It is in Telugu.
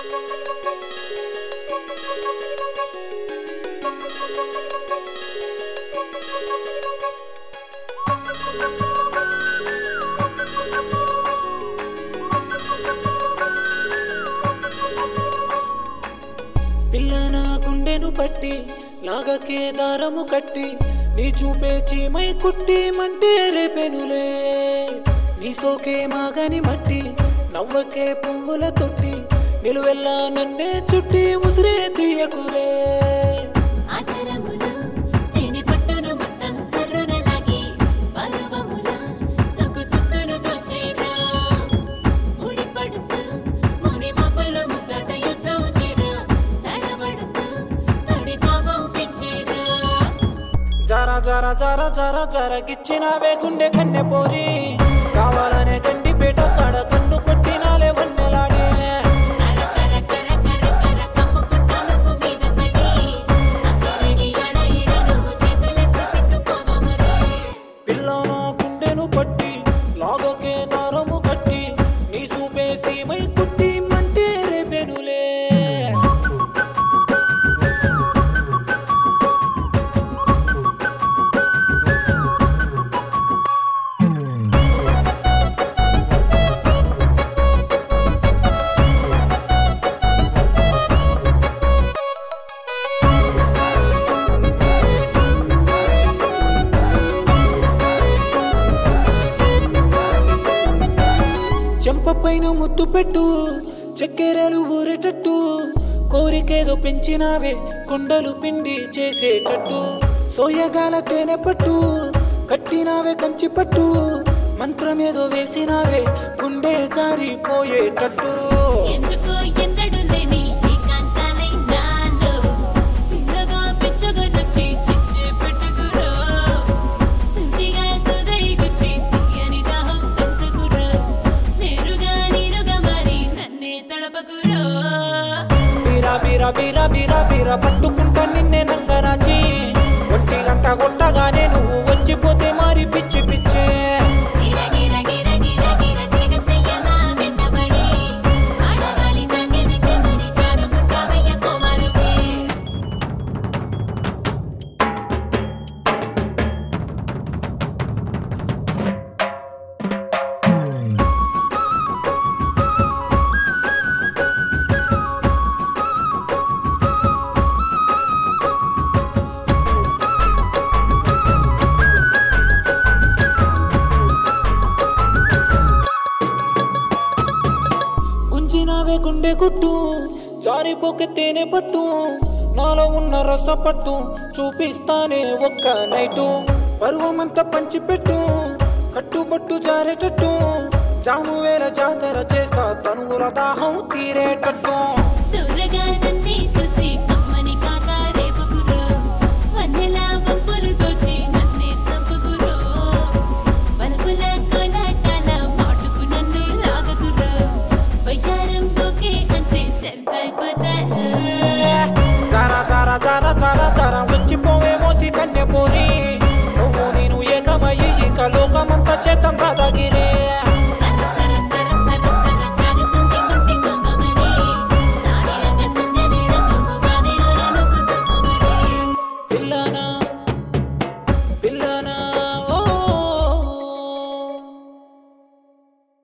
పిల్ల నా గుండెను పట్టి లాగకే దారము కట్టి నీ చూపే చీమై కుట్టి మంటే రేపెనులే నీ సోకే మాగని మట్టి నవ్వకే పువ్వుల తొట్టి నిలువెల్లా నన్నే చుట్టి ఉసిరే తీయకులే ఆధారములో తేనె పట్టును మొత్తం సర్రున లాగి పర్వముల సొగ్గు సుక్కును దోచేరా ముడి పడుతూ ముని మబ్బుల్లో ముద్దట యుద్ధం చేరా తడబడుతూ తడి తాపం పెంచేరా జర జర జర జర జర గిచ్చినావే గుండె కన్నె పోరి కావాలనే గండి పేట కాడ కన్ను కొట్టినాలే వన్నెలాడే కర కర కర కర కర కమ్ముకుంటా నువ్వు మీద పడి అక్కడికి అడ ఇడ నువ్వు చేతులేస్తే సిక్కుపోవమరే పిల్లన గుండెను పట్టి లాగకే దారము కట్టి నీ చూపే సీమై కుట్టి మంటే రేపెనులే చెంప పైన ముద్దు పెట్టు చక్కెరలు ఊరేటట్టు కోరికేదో పెంచినావే కొండలు పిండి చేసేటట్టు సోయగాల తేనె పట్టు కట్టినావే కంచి పట్టు మంత్రమేదో వేసినావే గుండె జారిపోయేటట్టు ఎందుకో ఎన్నడు లేని ఏకాంతాలై నాలో పిల్లగా పెంచగొనొచ్చి చిచ్చు పెట్టుకురో సుడిగా సుదై గుచ్చి తీయని దాహం పెంచుకురో నేరుగా నీరుగా మారి నన్నే తడపకురో బీరా బీరా బీరా బీరా బీరా పట్టుకుంటా నిన్నే నంగరాచి ఒంటి గంట కొట్టగానే నువ్వు వచ్చిపోతే మారి పిచ్చి పిచ్చే గిర గిర గిర గిర గిర తిరగతయ్య నా వెంటబడి ఆడగాలి తాకేదిట్టే మరి జారుకుంటావయ్య కోమాలుకి గుంజినావే గుండె గుట్టు జారిపోకే తేనె పట్టు నాలో ఉన్న రసపట్టు చూపిస్తానే ఒక్క నైటు పరువమంతా పంచిపెట్టు కట్టుబట్టు జారేటట్టు జాము వేల జాతర చేస్తా తనుగుల దాహం తీరేటట్టు